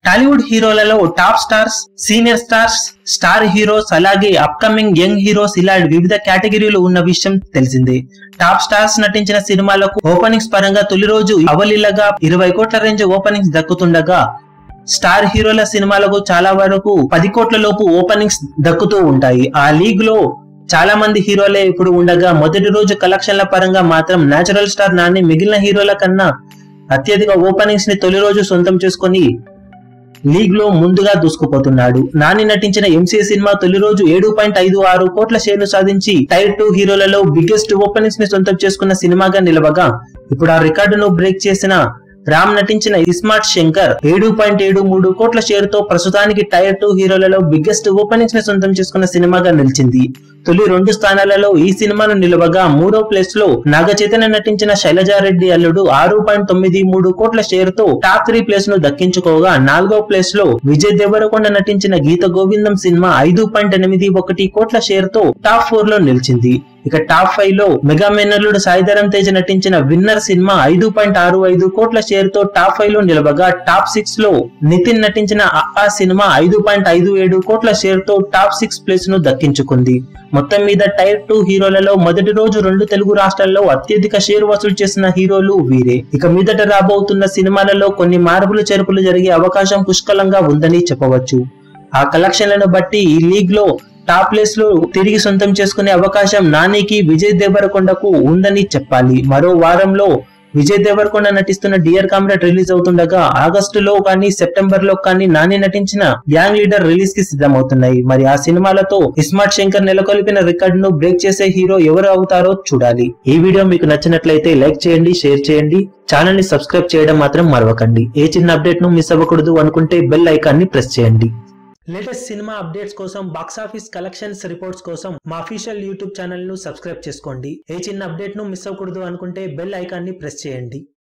టాలీవుడ్ హీరోలలో top stars senior stars star heroes అలాగే upcoming young heroes ఇలా వివిధ కేటగిరీలు ఉన్న విషయం తెలిసిందే టాప్ స్టార్స్ నటించిన సినిమాలకు ఓపెనింగ్స్ పరంగా తొలి రోజు అవలీలగా ఇరవై కోట్ల రేంజ్ ఓపెనింగ్స్ దక్కుతుండగా స్టార్ హీరోల సినిమాలకు చాలా వరకు పది కోట్ల లోపు ఓపెనింగ్స్ దక్కుతూ ఉంటాయి ఆ లీగ్ లో చాలా మంది హీరోలే ఇప్పుడు ఉండగా మొదటి రోజు కలెక్షన్ల పరంగా మాత్రం నేచురల్ స్టార్ నాని మిగిలిన హీరోల కన్నా అత్యధిక ఓపెనింగ్స్ ని తొలి రోజు సొంతం చేసుకొని లీగ్ లో ముందుగా దూసుకుపోతున్నాడు నాని నటించిన ఎంసీఏ సినిమా తొలి రోజు ఏడు పాయింట్ ఐదు ఆరు కోట్ల షేర్లు సాధించి టైర్ టూ హీరోలలో బిగ్గెస్ట్ ఓపెనింగ్స్ ని సొంతం చేసుకున్న సినిమాగా నిలవగా ఇప్పుడు ఆ రికార్డును బ్రేక్ చేసిన రామ్ నటించిన ఇస్మార్ట్ శంకర్ ఏడు పాయింట్ ఏడు మూడు కోట్ల షేర్ తో ప్రస్తుతానికి టైర్ టూ హీరోలలో బిగ్గెస్ట్ ఓపెనింగ్స్ ని సొంతం చేసుకున్న సినిమాగా నిలిచింది తొలి రెండు స్థానాలలో ఈ సినిమాను నిలవగా మూడో ప్లేస్ లో నాగ చైతన్య నటించిన శైలజారెడ్డి అల్లుడు ఆరు పాయింట్ తొమ్మిది మూడు కోట్ల షేర్ తో టాప్ త్రీ ప్లేస్ ను దక్కించుకోగా నాలుగో ప్లేస్ లో విజయ్ దేవరకొండ నటించిన గీత గోవిందం సినిమా ఐదు పాయింట్ ఎనిమిది ఒకటి కోట్ల షేర్ తో టాప్ ఫోర్ లో నిలిచింది ఇక టాప్ ఫైవ్ లో మెగా మేనల్లుడు సాయిధరం తేజ్ నటించిన విన్నర్ సినిమా ఐదు పాయింట్ ఆరు ఐదు కోట్ల షేర్ తో టాప్ ఫైవ్ లో నిలవగా టాప్ సిక్స్ లో నితిన్ నటించిన ఆ సినిమా ఐదు పాయింట్ ఐదు ఏడు కోట్ల షేర్ తో టాప్ సిక్స్ ప్లేస్ ను దక్కించుకుంది మొత్తం మీద టైర్ టూ హీరోలలో మొదటి రోజు రెండు తెలుగు రాష్ట్రాల్లో అత్యధిక షేర్ వసూలు చేసిన హీరోలు వీరే ఇక మీదట రాబోతున్న సినిమాలలో కొన్ని మార్పులు చేర్పులు జరిగే అవకాశం పుష్కలంగా ఉందని చెప్పవచ్చు ఆ కలెక్షన్లను బట్టి ఈ లీగ్ లో టాప్ ప్లేస్ లో తిరిగి సొంతం చేసుకునే అవకాశం నానికి విజయ్ దేవరకొండకు ఉందని చెప్పాలి మరో వారంలో విజయ్ దేవరకొండ నటిస్తున్న డియర్ కామ్రేడ్ రిలీజ్ అవుతుండగా ఆగస్టులో కానీ సెప్టెంబర్ లో కానీ నాని నటించిన గ్యాంగ్ లీడర్ రిలీజ్ కి సిద్ధమవుతున్నాయి మరి ఆ సినిమాలతో ఇస్మార్ట్ శంకర్ నెలకొల్పిన రికార్డ్ ను బ్రేక్ చేసే హీరో ఎవరు అవుతారో చూడాలి ఈ వీడియో మీకు నచ్చినట్లయితే లైక్ చేయండి షేర్ చేయండి ఛానల్ ని సబ్స్క్రైబ్ చేయడం మాత్రం మరవకండి ఏ చిన్న అప్డేట్ ను మిస్ అవ్వకూడదు అనుకుంటే బెల్ ఐకాన్ ని ప్రెస్ చేయండి లేటెస్ట్ సినిమా అప్డేట్స్ కోసం బాక్స్ ఆఫీస్ కలెక్షన్స్ రిపోర్ట్స్ కోసం మా అఫీషియల్ యూట్యూబ్ ఛానల్ ను సబ్స్క్రైబ్ చేసుకోండి ఏ చిన్న అప్డేట్ ను మిస్ అవ్వకూడదు అనుకుంటే బెల్ ఐకాన్ ని ప్రెస్ చేయండి